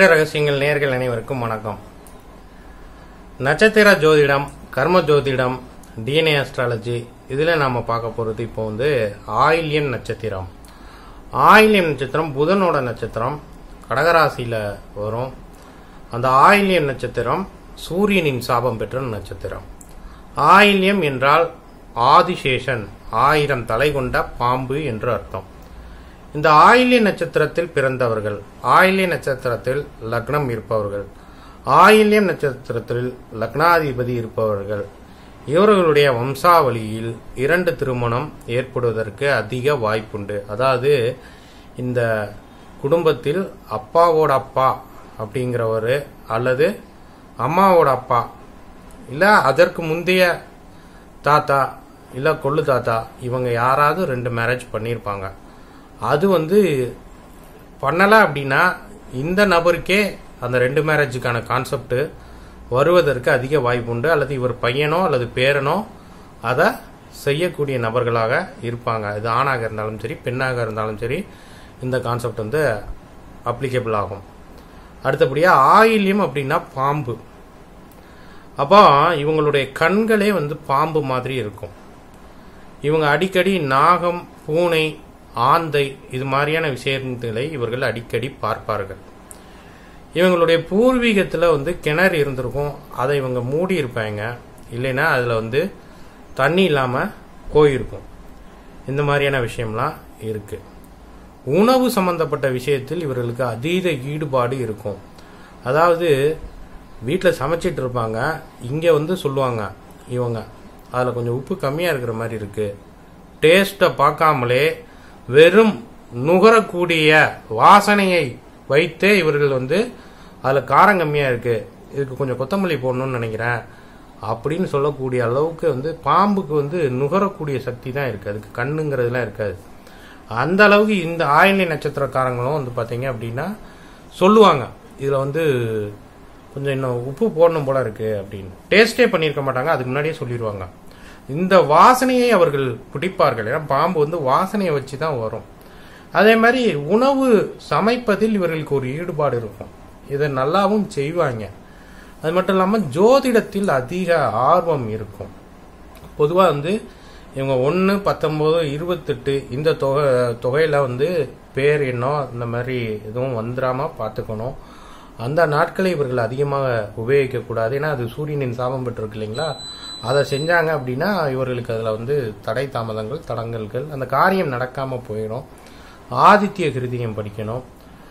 ஜோதிட ரகசியங்கள் நேர்கள் அனைவருக்கும் வணக்கம் நட்சத்திர ஜோதிடம் கர்ம ஜோதிடம் டிஎன்ஏ அஸ்ட்ராலஜி இதில் நாம் பார்க்க போகிறது இப்போ வந்து ஆயில்யம் நட்சத்திரம் ஆயில்யம் நட்சத்திரம் புதனோட நட்சத்திரம் கடகராசியில் வரும் அந்த ஆயில்யம் நட்சத்திரம் சூரியனின் சாபம் பெற்ற நட்சத்திரம் ஆயில்யம் என்றால் ஆதிசேஷன் ஆயிரம் தலை கொண்ட பாம்பு என்று அர்த்தம் இந்த ஆயில்ய நட்சத்திரத்தில் பிறந்தவர்கள் ஆயில்ய நட்சத்திரத்தில் லக்னம் இருப்பவர்கள் ஆயில்யம் நட்சத்திரத்தில் லக்னாதிபதி இருப்பவர்கள் இவர்களுடைய வம்சாவளியில் இரண்டு திருமணம் ஏற்படுவதற்கு அதிக வாய்ப்புண்டு அதாவது இந்த குடும்பத்தில் அப்பாவோட அப்பா அப்படிங்கிறவர் அல்லது அம்மாவோட அப்பா இல்லை அதற்கு முந்தைய தாத்தா இல்லை கொள்ளு தாத்தா இவங்க யாராவது ரெண்டு மேரேஜ் பண்ணியிருப்பாங்க அது வந்து பண்ணலை அப்படின்னா இந்த நபருக்கே அந்த ரெண்டு மேரேஜுக்கான கான்செப்ட் வருவதற்கு அதிக வாய்ப்பு உண்டு அல்லது இவர் பையனோ அல்லது பேரனோ அதை செய்யக்கூடிய நபர்களாக இருப்பாங்க இது ஆணாக இருந்தாலும் சரி பெண்ணாக இருந்தாலும் சரி இந்த கான்செப்ட் வந்து அப்ளிகபிள் ஆகும் அடுத்தபடியாக ஆயில்யம் அப்படின்னா பாம்பு அப்போ இவங்களுடைய கண்களே வந்து பாம்பு மாதிரி இருக்கும் இவங்க அடிக்கடி நாகம் பூனை ஆந்தை இது மாதிரியான விஷயங்களை இவர்கள் அடிக்கடி பார்ப்பார்கள் இவங்களுடைய பூர்வீகத்தில் வந்து கிணறு இருந்திருக்கும் அதை இவங்க மூடி இருப்பாங்க இல்லைன்னா அதில் வந்து தண்ணி இல்லாமல் போயிருக்கும் இந்த மாதிரியான விஷயம்லாம் இருக்கு உணவு சம்பந்தப்பட்ட விஷயத்தில் இவர்களுக்கு அதீத ஈடுபாடு இருக்கும் அதாவது வீட்டில் சமைச்சிட்டு இருப்பாங்க இங்கே வந்து சொல்லுவாங்க இவங்க அதில் கொஞ்சம் உப்பு கம்மியாக இருக்கிற மாதிரி இருக்கு டேஸ்ட்டை பார்க்காமலே வெறும் நுகரக்கூடிய வாசனையை வைத்தே இவர்கள் வந்து அதில் காரம் கம்மியாக இருக்கு இதுக்கு கொஞ்சம் கொத்தமல்லி போடணும்னு நினைக்கிறேன் அப்படின்னு சொல்லக்கூடிய அளவுக்கு வந்து பாம்புக்கு வந்து நுகரக்கூடிய சக்தி தான் இருக்கு அதுக்கு கண்ணுங்கிறதுலாம் இருக்காது அந்த அளவுக்கு இந்த ஆயிலை நட்சத்திரக்காரங்களும் வந்து பார்த்தீங்க அப்படின்னா சொல்லுவாங்க இதில் வந்து கொஞ்சம் இன்னும் உப்பு போடணும் போல இருக்கு அப்படின்னு டேஸ்டே பண்ணியிருக்க மாட்டாங்க அதுக்கு முன்னாடியே சொல்லிடுவாங்க இந்த வாசனையை அவர்கள் பிடிப்பார்கள் ஏன்னா பாம்பு வந்து வாசனையை வச்சு தான் வரும் அதே மாதிரி உணவு சமைப்பதில் இவர்களுக்கு ஒரு ஈடுபாடு இருக்கும் இதை நல்லாவும் செய்வாங்க அது மட்டும் இல்லாமல் ஜோதிடத்தில் அதிக ஆர்வம் இருக்கும் பொதுவாக வந்து இவங்க ஒன்று பத்தொம்போது இருபத்தெட்டு இந்த தொகை தொகையில் வந்து பேர் எண்ணம் இந்த மாதிரி எதுவும் வந்துடாம பார்த்துக்கணும் அந்த நாட்களை இவர்கள் அதிகமாக உபயோகிக்கக்கூடாது ஏன்னா அது சூரியனின் சாபம் பெற்றிருக்கு இல்லைங்களா அதை செஞ்சாங்க அப்படின்னா இவர்களுக்கு அதில் வந்து தடை தாமதங்கள் தடங்கல்கள் அந்த காரியம் நடக்காமல் போயிடும் ஆதித்ய கிருதியம் படிக்கணும்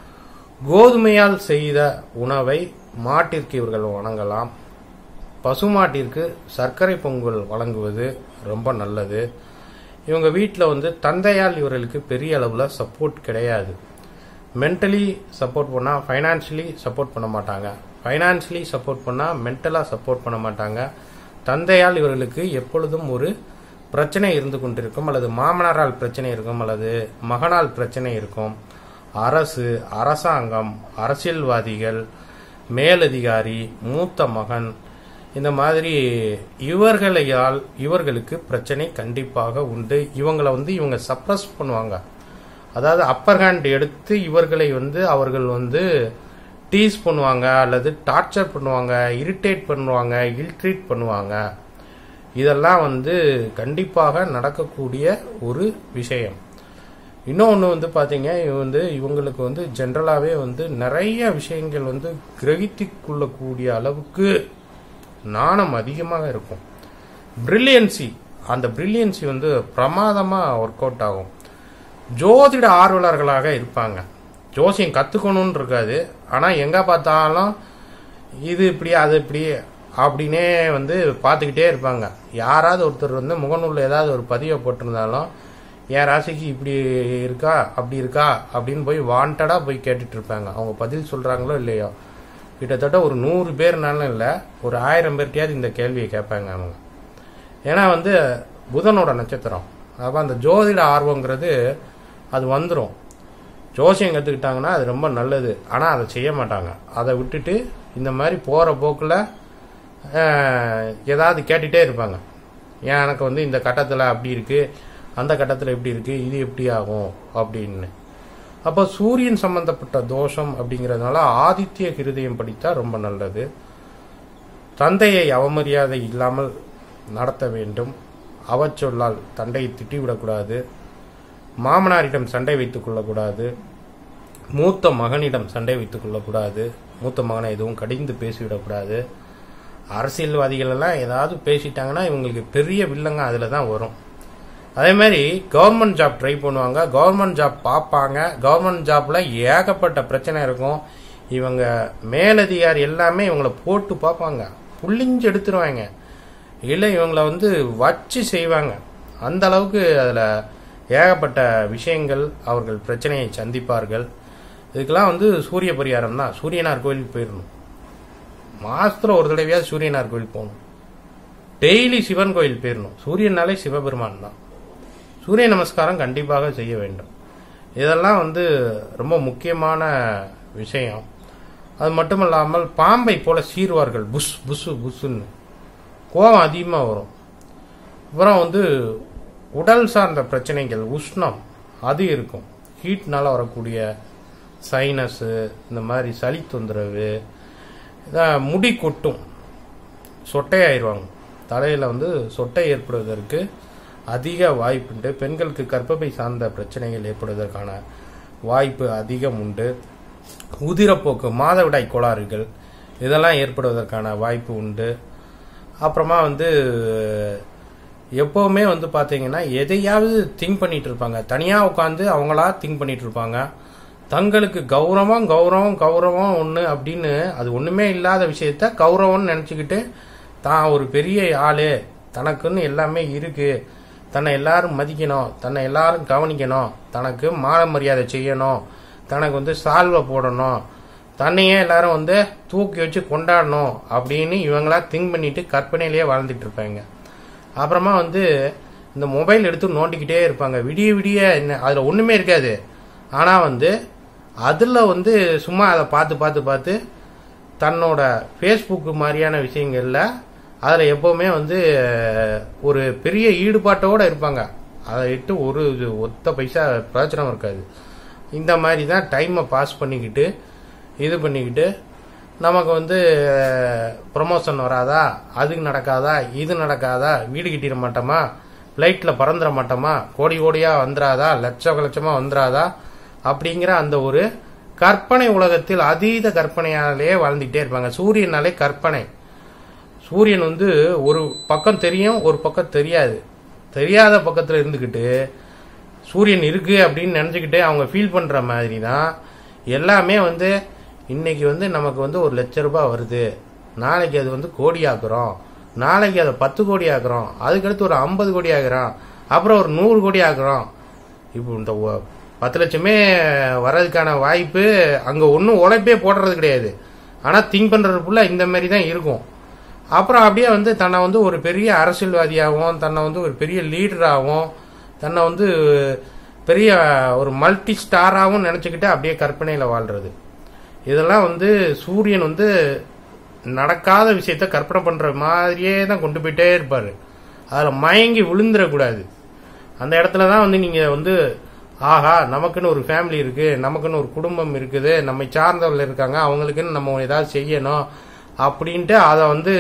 கோதுமையால் செய்த உணவை மாட்டிற்கு இவர்கள் வழங்கலாம் பசுமாட்டிற்கு சர்க்கரை பொங்கல் வழங்குவது ரொம்ப நல்லது இவங்க வீட்டில் வந்து தந்தையால் இவர்களுக்கு பெரிய அளவில் சப்போர்ட் கிடையாது மென்டலி சப்போர்ட் பண்ணால் ஃபைனான்ஷியலி சப்போர்ட் பண்ண மாட்டாங்க ஃபைனான்ஷியலி சப்போர்ட் பண்ணால் மென்டலாக சப்போர்ட் பண்ண மாட்டாங்க தந்தையால் இவர்களுக்கு எப்பொழுதும் ஒரு பிரச்சனை இருந்து கொண்டிருக்கும் அல்லது மாமனாரால் பிரச்சனை இருக்கும் அல்லது மகனால் பிரச்சனை இருக்கும் அரசு அரசாங்கம் அரசியல்வாதிகள் மேலதிகாரி மூத்த மகன் இந்த மாதிரி இவர்களையால் இவர்களுக்கு பிரச்சனை கண்டிப்பாக உண்டு இவங்களை வந்து இவங்க சப்ரஸ் பண்ணுவாங்க அதாவது அப்பர் ஹேண்ட் எடுத்து இவர்களை வந்து அவர்கள் வந்து டீஸ் பண்ணுவாங்க அல்லது டார்ச்சர் பண்ணுவாங்க இரிட்டேட் பண்ணுவாங்க இல்ட்ரீட் பண்ணுவாங்க இதெல்லாம் வந்து கண்டிப்பாக நடக்கக்கூடிய ஒரு விஷயம் இன்னொன்று வந்து பார்த்தீங்க இவ வந்து இவங்களுக்கு வந்து ஜென்ரலாகவே வந்து நிறைய விஷயங்கள் வந்து கிரகித்து கொள்ளக்கூடிய அளவுக்கு நாணம் அதிகமாக இருக்கும் பிரில்லியன்சி அந்த பிரில்லியன்சி வந்து பிரமாதமாக ஒர்க் அவுட் ஆகும் ஜோதிட ஆர்வலர்களாக இருப்பாங்க ஜோசியம் கற்றுக்கணும்னு இருக்காது ஆனால் எங்கே பார்த்தாலும் இது இப்படி அது இப்படி அப்படின்னே வந்து பார்த்துக்கிட்டே இருப்பாங்க யாராவது ஒருத்தர் வந்து முகநூலில் ஏதாவது ஒரு பதிவை போட்டிருந்தாலும் என் ராசிக்கு இப்படி இருக்கா அப்படி இருக்கா அப்படின்னு போய் வாண்டடாக போய் கேட்டுட்டு இருப்பாங்க அவங்க பதில் சொல்கிறாங்களோ இல்லையோ கிட்டத்தட்ட ஒரு நூறு பேர்னாலும் இல்லை ஒரு ஆயிரம் பேர்கிட்டயாவது இந்த கேள்வியை கேட்பாங்க அவங்க ஏன்னா வந்து புதனோட நட்சத்திரம் அப்போ அந்த ஜோதிட ஆர்வங்கிறது அது வந்துடும் ஜோசியம் கற்றுக்கிட்டாங்கன்னா அது ரொம்ப நல்லது ஆனால் அதை செய்ய மாட்டாங்க அதை விட்டுட்டு இந்த மாதிரி போகிற போக்கில் ஏதாவது கேட்டுகிட்டே இருப்பாங்க ஏன் எனக்கு வந்து இந்த கட்டத்தில் அப்படி இருக்குது அந்த கட்டத்தில் எப்படி இருக்குது இது எப்படி ஆகும் அப்படின்னு அப்போ சூரியன் சம்பந்தப்பட்ட தோஷம் அப்படிங்கறதுனால ஆதித்ய ஹிருதயம் படித்தா ரொம்ப நல்லது தந்தையை அவமரியாதை இல்லாமல் நடத்த வேண்டும் அவச்சொல்லால் தந்தையை திட்டிவிடக்கூடாது மாமனாரிடம் சண்டை வைத்துக் கொள்ளக்கூடாது மூத்த மகனிடம் சண்டை வைத்துக் கொள்ளக்கூடாது மூத்த மகனை எதுவும் கடிந்து பேசிவிடக்கூடாது அரசியல்வாதிகள் எல்லாம் ஏதாவது பேசிட்டாங்கன்னா இவங்களுக்கு பெரிய வில்லங்க அதில் தான் வரும் அதே மாதிரி கவர்மெண்ட் ஜாப் ட்ரை பண்ணுவாங்க கவர்மெண்ட் ஜாப் பார்ப்பாங்க கவர்மெண்ட் ஜாப்ல ஏகப்பட்ட பிரச்சனை இருக்கும் இவங்க மேலதிகாரி எல்லாமே இவங்களை போட்டு பார்ப்பாங்க புள்ளிஞ்சு எடுத்துருவாங்க இல்லை இவங்களை வந்து வச்சு செய்வாங்க அந்த அளவுக்கு அதில் ஏகப்பட்ட விஷயங்கள் அவர்கள் பிரச்சனையை சந்திப்பார்கள் இதுக்கெல்லாம் வந்து சூரிய பரிகாரம் தான் சூரியனார் கோயிலுக்கு போயிடணும் மாசத்துல ஒரு தடவையாவது சூரியனார் கோயில் போகணும் டெய்லி சிவன் கோயில் போயிடணும் சூரியனாலே சிவபெருமான் தான் சூரிய நமஸ்காரம் கண்டிப்பாக செய்ய வேண்டும் இதெல்லாம் வந்து ரொம்ப முக்கியமான விஷயம் அது மட்டும் இல்லாமல் பாம்பை போல சீர்வார்கள் புஷ் புஷு புஷ்ன்னு கோபம் அதிகமாக வரும் அப்புறம் வந்து உடல் சார்ந்த பிரச்சனைகள் உஷ்ணம் அது இருக்கும் ஹீட்னால வரக்கூடிய சைனஸு இந்த மாதிரி சளி தொந்தரவு இதான் முடி கொட்டும் சொட்டையாயிருவாங்க தலையில் வந்து சொட்டை ஏற்படுவதற்கு அதிக வாய்ப்புண்டு பெண்களுக்கு கர்ப்பப்பை சார்ந்த பிரச்சனைகள் ஏற்படுவதற்கான வாய்ப்பு அதிகம் உண்டு உதிரப்போக்கு மாதவிடாய் கோளாறுகள் இதெல்லாம் ஏற்படுவதற்கான வாய்ப்பு உண்டு அப்புறமா வந்து எப்பவுமே வந்து பாத்தீங்கன்னா எதையாவது திங்க் பண்ணிட்டு இருப்பாங்க தனியா உட்காந்து அவங்களா திங்க் பண்ணிட்டு இருப்பாங்க தங்களுக்கு கௌரவம் கௌரவம் கௌரவம் ஒண்ணு அப்படின்னு அது ஒண்ணுமே இல்லாத விஷயத்த கௌரவம்னு நினைச்சுக்கிட்டு தான் ஒரு பெரிய ஆளு தனக்குன்னு எல்லாமே இருக்கு தன்னை எல்லாரும் மதிக்கணும் தன்னை எல்லாரும் கவனிக்கணும் தனக்கு மான மரியாதை செய்யணும் தனக்கு வந்து சால்வை போடணும் தன்னையே எல்லாரும் வந்து தூக்கி வச்சு கொண்டாடணும் அப்படின்னு இவங்களா திங்க் பண்ணிட்டு கற்பனையிலேயே வாழ்ந்துட்டு இருப்பாங்க அப்புறமா வந்து இந்த மொபைல் எடுத்து நோண்டிக்கிட்டே இருப்பாங்க விடிய விடிய என்ன அதில் ஒன்றுமே இருக்காது ஆனால் வந்து அதில் வந்து சும்மா அதை பார்த்து பார்த்து பார்த்து தன்னோட ஃபேஸ்புக் மாதிரியான விஷயங்களில் அதில் எப்போவுமே வந்து ஒரு பெரிய ஈடுபாட்டோடு இருப்பாங்க அதை இட்டு ஒரு இது ஒத்த பைசா பிரயோஜனம் இருக்காது இந்த மாதிரி தான் டைமை பாஸ் பண்ணிக்கிட்டு இது பண்ணிக்கிட்டு நமக்கு வந்து ப்ரொமோஷன் வராதா அதுக்கு நடக்காதா இது நடக்காதா வீடு கட்டிட மாட்டோமா ஃப்ளைட்டில் பறந்துட மாட்டோமா கோடி கோடியாக வந்துடாதா லட்ச லட்சமாக வந்துடாதா அப்படிங்கிற அந்த ஒரு கற்பனை உலகத்தில் அதீத கற்பனையாலேயே வாழ்ந்துக்கிட்டே இருப்பாங்க சூரியனாலே கற்பனை சூரியன் வந்து ஒரு பக்கம் தெரியும் ஒரு பக்கம் தெரியாது தெரியாத பக்கத்தில் இருந்துக்கிட்டு சூரியன் இருக்கு அப்படின்னு நினச்சிக்கிட்டு அவங்க ஃபீல் பண்ணுற மாதிரி தான் எல்லாமே வந்து இன்னைக்கு வந்து நமக்கு வந்து ஒரு லட்ச ரூபாய் வருது நாளைக்கு அது வந்து கோடி ஆக்குறோம் நாளைக்கு அதை பத்து கோடி ஆக்குறோம் அதுக்கடுத்து ஒரு ஐம்பது கோடி ஆக்குறோம் அப்புறம் ஒரு நூறு கோடி ஆக்குறோம் இப்போ இந்த ஒ- பத்து லட்சமே வர்றதுக்கான வாய்ப்பு அங்கே ஒன்றும் உழைப்பே போடுறது கிடையாது ஆனால் திங்க் பண்ணுறது ஃபுல்லாக இந்த மாதிரி தான் இருக்கும் அப்புறம் அப்படியே வந்து தன்னை வந்து ஒரு பெரிய அரசியல்வாதியாகவும் தன்னை வந்து ஒரு பெரிய லீடராகவும் தன்னை வந்து பெரிய ஒரு மல்டி ஸ்டாராகவும் நினச்சிக்கிட்டு அப்படியே கற்பனையில் வாழ்றது இதெல்லாம் வந்து சூரியன் வந்து நடக்காத விஷயத்த கற்பனை பண்ற மாதிரியே தான் கொண்டு போயிட்டே இருப்பாரு அதில் மயங்கி விழுந்துடக்கூடாது அந்த இடத்துல தான் வந்து நீங்க வந்து ஆஹா நமக்குன்னு ஒரு ஃபேமிலி இருக்கு நமக்குன்னு ஒரு குடும்பம் இருக்குது நம்மை சார்ந்தவர்கள் இருக்காங்க அவங்களுக்குன்னு நம்ம ஏதாவது செய்யணும் அப்படின்ட்டு அதை வந்து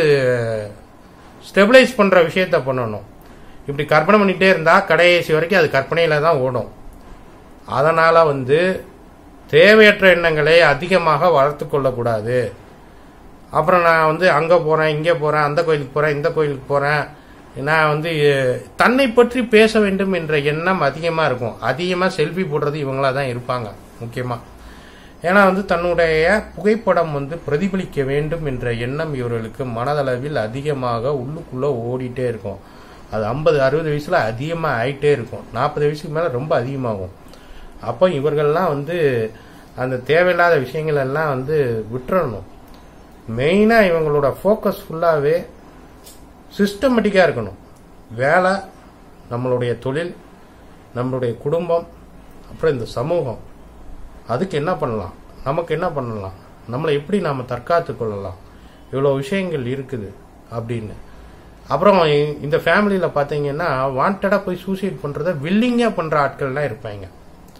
ஸ்டெபிளைஸ் பண்ற விஷயத்த பண்ணணும் இப்படி கற்பனை பண்ணிட்டே இருந்தா கடைசி வரைக்கும் அது கற்பனையில தான் ஓடும் அதனால வந்து தேவையற்ற எண்ணங்களை அதிகமாக வளர்த்து கொள்ளக்கூடாது அப்புறம் நான் வந்து அங்கே போகிறேன் இங்கே போகிறேன் அந்த கோயிலுக்கு போகிறேன் இந்த கோயிலுக்கு போகிறேன் நான் வந்து அஹ், தன்னை பற்றி பேச வேண்டும் என்ற எண்ணம் அதிகமாக இருக்கும் அதிகமாக செல்ஃபி போடுறது இவங்களா தான் இருப்பாங்க முக்கியமாக ஏன்னா வந்து தன்னுடைய புகைப்படம் வந்து பிரதிபலிக்க வேண்டும் என்ற எண்ணம் இவர்களுக்கு மனதளவில் அதிகமாக உள்ளுக்குள்ளே ஓடிட்டே இருக்கும் அது ஐம்பது அறுபது வயசில் அதிகமாக ஆயிட்டே இருக்கும் நாற்பது வயசுக்கு மேலே ரொம்ப அதிகமாகும் அப்போ இவர்கள்லாம் வந்து அந்த தேவையில்லாத விஷயங்கள் எல்லாம் வந்து விட்டுறணும் மெயினாக இவங்களோட ஃபோக்கஸ் ஃபுல்லாகவே சிஸ்டமேட்டிக்காக இருக்கணும் வேலை நம்மளுடைய தொழில் நம்மளுடைய குடும்பம் அப்புறம் இந்த சமூகம் அதுக்கு என்ன பண்ணலாம் நமக்கு என்ன பண்ணலாம் நம்மளை எப்படி நாம் தற்காத்து கொள்ளலாம் இவ்வளோ விஷயங்கள் இருக்குது அப்படின்னு அப்புறம் இ- இந்த ஃபேமிலியில் பார்த்தீங்கன்னா வாண்டடாக போய் சூசைட் பண்ணுறத வில்லிங்காக பண்ணுற ஆட்கள்லாம் இருப்பாங்க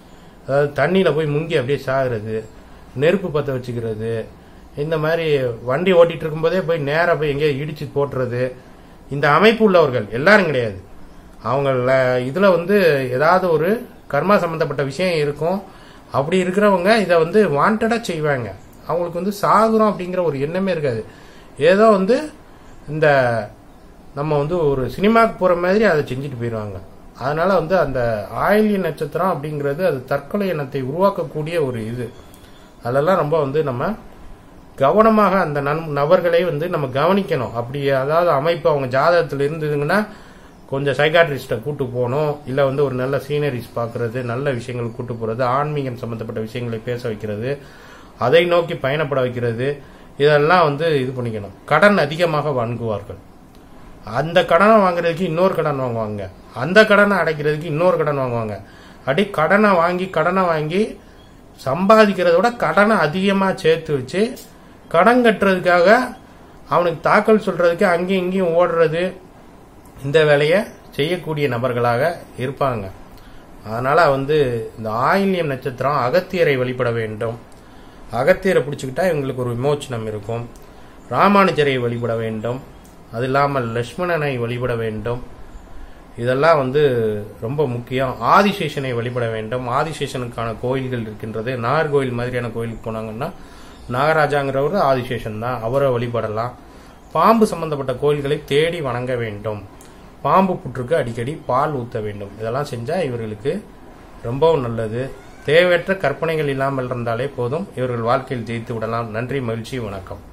அதாவது தண்ணியில் போய் முங்கி அப்படியே சாகுறது நெருப்பு பற்ற வச்சுக்கிறது இந்த மாதிரி வண்டி ஓட்டிட்டு இருக்கும்போதே போய் நேராக போய் எங்கேயோ இடிச்சு போட்டுறது இந்த அமைப்பு உள்ளவர்கள் எல்லாரும் கிடையாது அவங்கள இதில் வந்து ஏதாவது ஒரு கர்மா சம்பந்தப்பட்ட விஷயம் இருக்கும் அப்படி இருக்கிறவங்க இதை வந்து வாண்டடாக செய்வாங்க அவங்களுக்கு வந்து சாகுறோம் அப்படிங்கிற ஒரு எண்ணமே இருக்காது ஏதோ வந்து இந்த நம்ம வந்து ஒரு சினிமாவுக்கு போகிற மாதிரி அதை செஞ்சுட்டு போயிடுவாங்க அதனால வந்து அந்த ஆயில்ய நட்சத்திரம் அப்படிங்கிறது அது தற்கொலை எண்ணத்தை உருவாக்கக்கூடிய ஒரு இது அதெல்லாம் ரொம்ப வந்து நம்ம கவனமாக அந்த நன் நபர்களை வந்து நம்ம கவனிக்கணும் அப்படி அதாவது அமைப்பு அவங்க ஜாதகத்தில் இருந்ததுங்கன்னா கொஞ்சம் சைக்காட்ரிஸ்ட்டை கூட்டு போகணும் இல்லை வந்து ஒரு நல்ல சீனரிஸ் பார்க்கறது நல்ல விஷயங்கள் கூட்டு போகிறது ஆன்மீகம் சம்மந்தப்பட்ட விஷயங்களை பேச வைக்கிறது அதை நோக்கி பயணப்பட வைக்கிறது இதெல்லாம் வந்து இது பண்ணிக்கணும் கடன் அதிகமாக வாங்குவார்கள் அந்த கடனை வாங்குறதுக்கு இன்னொரு கடன் வாங்குவாங்க அந்த கடனை அடைக்கிறதுக்கு இன்னொரு கடன் வாங்குவாங்க அப்படி கடனை வாங்கி கடனை வாங்கி சம்பாதிக்கிறத விட கடனை அதிகமாக சேர்த்து வச்சு கடன் கட்டுறதுக்காக அவனுக்கு தாக்கல் சொல்றதுக்கு அங்கேயும் இங்கேயும் ஓடுறது இந்த வேலையை செய்யக்கூடிய நபர்களாக இருப்பாங்க அதனால வந்து இந்த ஆயில்யம் நட்சத்திரம் அகத்தியரை வழிபட வேண்டும் அகத்தியரை பிடிச்சிக்கிட்டா இவங்களுக்கு ஒரு விமோச்சனம் இருக்கும் ராமானுஜரை வழிபட வேண்டும் அது இல்லாமல் லட்சுமணனை வழிபட வேண்டும் இதெல்லாம் வந்து ரொம்ப முக்கியம் ஆதிசேஷனை வழிபட வேண்டும் ஆதிசேஷனுக்கான கோயில்கள் இருக்கின்றது நாகர்கோயில் மாதிரியான கோயிலுக்கு போனாங்கன்னா நாகராஜாங்கிறவர் ஆதிசேஷன் தான் அவரை வழிபடலாம் பாம்பு சம்பந்தப்பட்ட கோயில்களை தேடி வணங்க வேண்டும் பாம்பு புற்றுக்கு அடிக்கடி பால் ஊத்த வேண்டும் இதெல்லாம் செஞ்சா இவர்களுக்கு ரொம்பவும் நல்லது தேவையற்ற கற்பனைகள் இல்லாமல் இருந்தாலே போதும் இவர்கள் வாழ்க்கையில் ஜெயித்து விடலாம் நன்றி மகிழ்ச்சி வணக்கம்